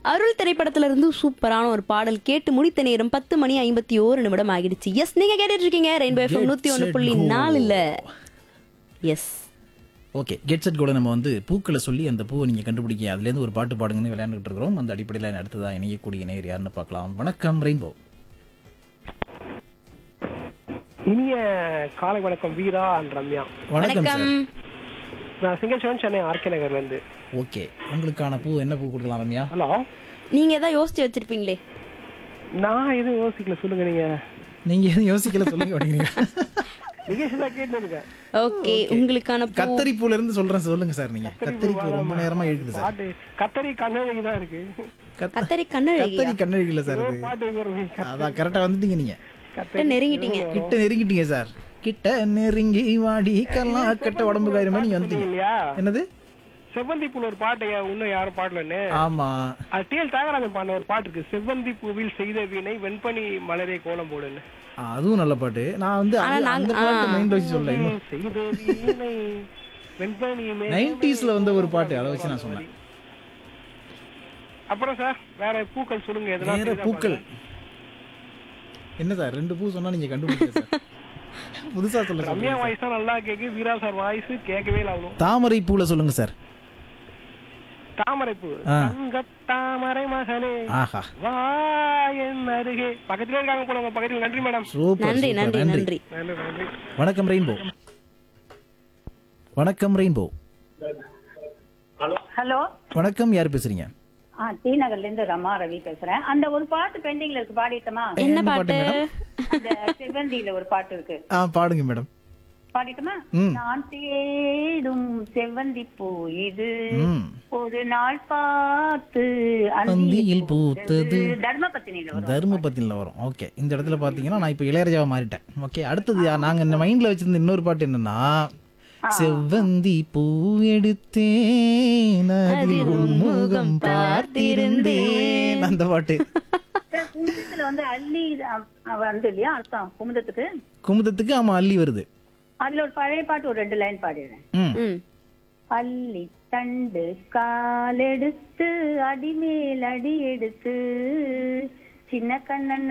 அருள் திரைப்படத்துல இருந்து சூப்பரான ஒரு பாடல் கேட்டு முடித்த நேரம் பத்து மணி ஐம்பத்தி ஓரு நிமிடம் ஆகிடுச்சு எஸ் நீங்க கேட்டுட்டு இருக்கீங்க ரெயின்போ எஃப்எம் நூத்தி ஒண்ணு புள்ளி நாலுல எஸ் ஓகே கெட் செட் கூட நம்ம வந்து பூக்களை சொல்லி அந்த பூவை நீங்க கண்டுபிடிக்க அதுலேருந்து ஒரு பாட்டு பாடுங்கன்னு விளையாண்டுட்டு இருக்கிறோம் அந்த அடிப்படையில் அடுத்ததா இணையக்கூடிய நேர் யாருன்னு பார்க்கலாம் வணக்கம் ரெயின்போ இனிய காலை வணக்கம் வீரா அண்ட் ரம்யா வணக்கம் வணக்கம் சார் நான் சிங்கச்சோன் சென்னை ஆர்கே நகர்ல இருந்து ஓகே உங்களுக்கான பூ என்ன பூ கொடுக்கலாம் ரம்யா ஹலோ நீங்க ஏதாவது யோசிச்சு வச்சிருப்பீங்களே நான் எதுவும் யோசிக்கல சொல்லுங்க நீங்க நீங்க எதுவும் யோசிக்கல சொல்லுங்க அப்படிங்க நிகழ்ச்சி தான் கேட்டு இருக்கேன் ஓகே உங்களுக்கான பூ கத்தரி பூல இருந்து சொல்றேன் சொல்லுங்க சார் நீங்க கத்தரி பூ ரொம்ப நேரமா இருக்குது சார் பாட்டு கத்தரி கண்ணழகி தான் இருக்கு கத்த- கத்தரி கண்ணழகி கத்தரி கண்ணழகி இல்ல சார் இது பாட்டு வருவீங்க. அதான் கரெக்டா வந்துட்டீங்க நீங்க கிட்ட நெருங்கிட்டீங்க கிட்ட நெருங்கிட்டீங்க சார் கிட்ட நெருங்கி வாடி கல்லாம் கட்ட உடம்பு காயுமே நீங்க வந்துட்டீங்க இல்லையா என்னது செவ்வந்தி பூல ஒரு பாட்டு யா- இன்னும் யாரும் பாடலன்னு ஆமா அது டிஎல் தியாகராஜன் பாடின ஒரு பாட்டு இருக்கு செவ்வந்தி பூவில் செய்த வீணை வெண்பனி மலரே கோலம் போடுன்னு ஆ, அதுவும் நல்ல பாட்டு நான் வந்து ஆனா அந்த- நாங்க- அந்த பாட்டு மைண்ட் வச்சு சொல்ல இன்னும் செய்த வீணை வெண்பனி மேலே நைன்டிஸ்ல வந்த ஒரு பாட்டு அதை வச்சு நான் சொன்னேன் அப்புறம் சார் வேற பூக்கள் சொல்லுங்க எதனா வேற தெரியுதா பூக்கள் என்ன சார் ரெண்டு பூ சொன்னா நீங்க கண்டுபிடிச்ச சார் புதுசா சொல்ல ரம்யா சொல்லுங்க வாய்ஸ் தான் நல்லா கேக்கு வீரா சார் வாய்ஸ் கேட்கவே இல்லை அவ்வளோ தாமரை பூல சொல்லுங்க சார் தாமரை பூ ஆ. தங்க தாமரை மகளே ஆஹா வா என் அருகே பக்கத்துல இருக்காங்க போல உங்க பக்கத்துல நன்றி மேடம் சூப்பர் நன்றி சூப்பர், நன்றி நன்றி நன்றி நன்றி வணக்கம் ரெயின்போ வணக்கம் ரெயின்போ ஹலோ வணக்கம் யார் பேசுறீங்க ஆ டி நகர்ல இருந்து ரமா ரவி பேசுறேன் அந்த ஒரு பாட்டு பெண்டிங்ல இருக்கு பாடிட்டோமா என்ன என்ன பாட்டு பாட்டு அந்த செவ்வந்தியில ஒரு பாட்டு இருக்கு ஆ பாடுங்க மேடம் பாடிட்டோமா ம். நான் தேடும் செவ்வந்தி பூ இது ம் ஒரு நாள் பார்த்து அந்தியில் பூத்தது தர்மபத்தினியில வரும் தர்மபத்தினில் வரும் ஓகே இந்த இடத்துல பார்த்தீங்கன்னா நான் இப்போ இளையராஜாவை மாறிட்டேன் ஓகே அடுத்தது யா- நாங்க இந்த மைண்ட்ல வச்சிருந்த இன்னொரு பாட்டு என்னன்னா செவ்வந்தி பூ எடுத்தேன் அதில் உன்முகம் பார்த்திருந்தேன் அந்த பாட்டு குமுதத்துல வந்து அள்ளி அ- வந்து இல்லையா அர்த்தம் குமுதத்துக்கு குமுதத்துக்கு ஆமா அள்ளி வருது அதுல ஒரு பழைய பாட்டு ஒரு ரெண்டு லைன் பாடிடுறேன் ம் ம் அள்ளி தண்டு காலெடுத்து அடிமேல் அடி எடுத்து சின்ன கண்ணன்